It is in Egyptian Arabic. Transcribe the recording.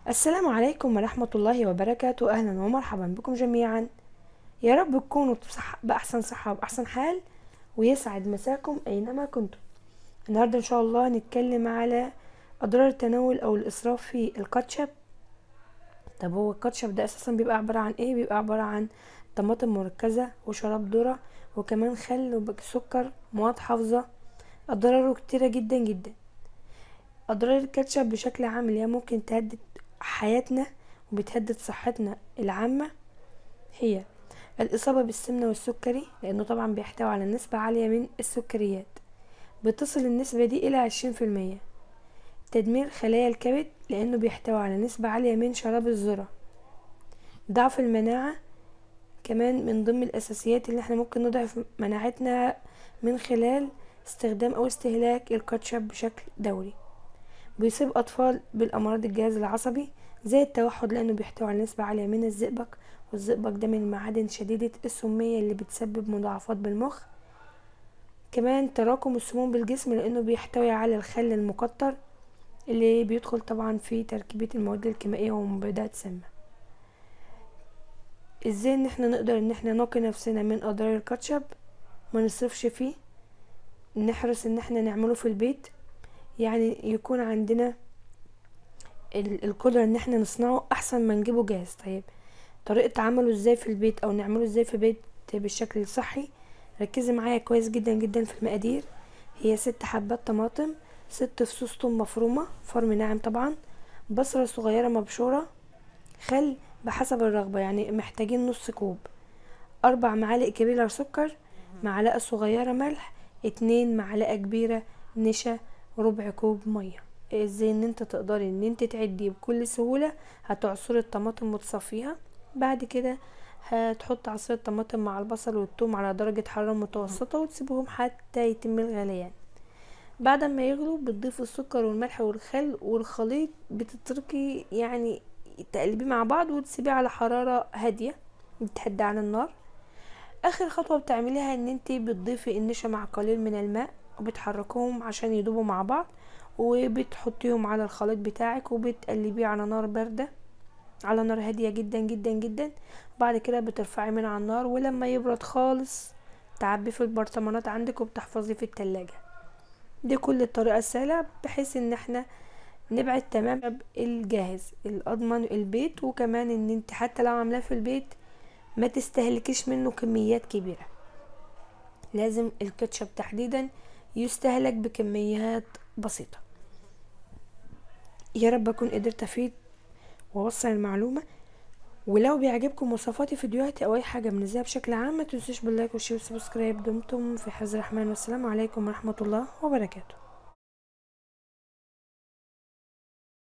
السلام عليكم ورحمة الله وبركاته أهلا ومرحبا بكم جميعا يا رب تكونوا بصح بأحسن صحة وبأحسن حال ويسعد مساكم أينما كنتم النهاردة إن شاء الله نتكلم على أضرار التناول أو الإسراف في الكاتشب طب هو الكاتشب ده أساسا بيبقى عبارة عن إيه بيبقى عبارة عن طماطم مركزة وشراب ذرة وكمان خل وسكر مواد حافظة أضراره كتيرة جدا جدا أضرار الكاتشب بشكل عام اللي هي ممكن تهدد حياتنا وبتهدد صحتنا العامة هي الإصابة بالسمنة والسكري لأنه طبعا بيحتوي على نسبة عالية من السكريات بتصل النسبة دي إلى عشرين في المية تدمير خلايا الكبد لأنه بيحتوي على نسبة عالية من شراب الذرة ضعف المناعة كمان من ضمن الأساسيات اللي احنا ممكن نضعف مناعتنا من خلال استخدام أو استهلاك الكاتشب بشكل دوري بيصيب أطفال بالأمراض الجهاز العصبي زي التوحد لأنه بيحتوي على نسبة عالية من الزئبق والزئبق ده من المعادن شديدة السمية اللي بتسبب مضاعفات بالمخ كمان تراكم السموم بالجسم لأنه بيحتوي على الخل المكتر اللي بيدخل طبعا في تركيبة المواد الكيميائية ومبيدات سامة ازاي ان احنا نقدر ان احنا نقي نفسنا من اضرار الكاتشب ما نصرفش فيه نحرص ان احنا نعمله في البيت يعني يكون عندنا القدرة ان احنا نصنعه احسن ما نجيبه جاهز طيب طريقة عمله ازاي في البيت او نعمله ازاي في البيت بالشكل الصحي ركزي معايا كويس جدا جدا في المقادير هي ست حبات طماطم ست فصوص ثوم مفرومة فرم ناعم طبعا بصلة صغيرة مبشورة خل بحسب الرغبة يعني محتاجين نص كوب أربع معالق كبيرة سكر معلقة صغيرة ملح اتنين معلقة كبيرة نشا ربع كوب ميه ازاي ان انت تقدري ان انت تعدي بكل سهوله هتعصري الطماطم وتصفيها بعد كده هتحط عصير الطماطم مع البصل والثوم على درجه حراره متوسطه وتسيبهم حتى يتم الغليان بعد ما يغلوا بتضيفي السكر والملح والخل والخليط بتتركي يعني تقلبيه مع بعض وتسيبيه على حراره هاديه بتهدي على النار اخر خطوه بتعمليها ان انت بتضيفي النشا مع قليل من الماء وبتحركوهم عشان يدوبوا مع بعض وبتحطيهم على الخليط بتاعك وبتقلبيه على نار باردة على نار هادية جدا جدا جدا بعد كده بترفعي من على النار ولما يبرد خالص تعبيه في البرطمانات عندك وبتحفظيه في التلاجة دي كل الطريقة السهلة بحيث ان احنا نبعد تمام الجاهز الاضمن البيت وكمان ان انت حتى لو عاملاه في البيت ما تستهلكيش منه كميات كبيرة لازم الكاتشب تحديدا يستهلك بكميات بسيطة يا رب أكون قدرت أفيد وأوصل المعلومة ولو بيعجبكم وصفاتي فيديوهاتي أو أي حاجة منزلها بشكل عام ما تنسوش باللايك والشير والسبسكرايب دمتم في حفظ الرحمن والسلام عليكم ورحمة الله وبركاته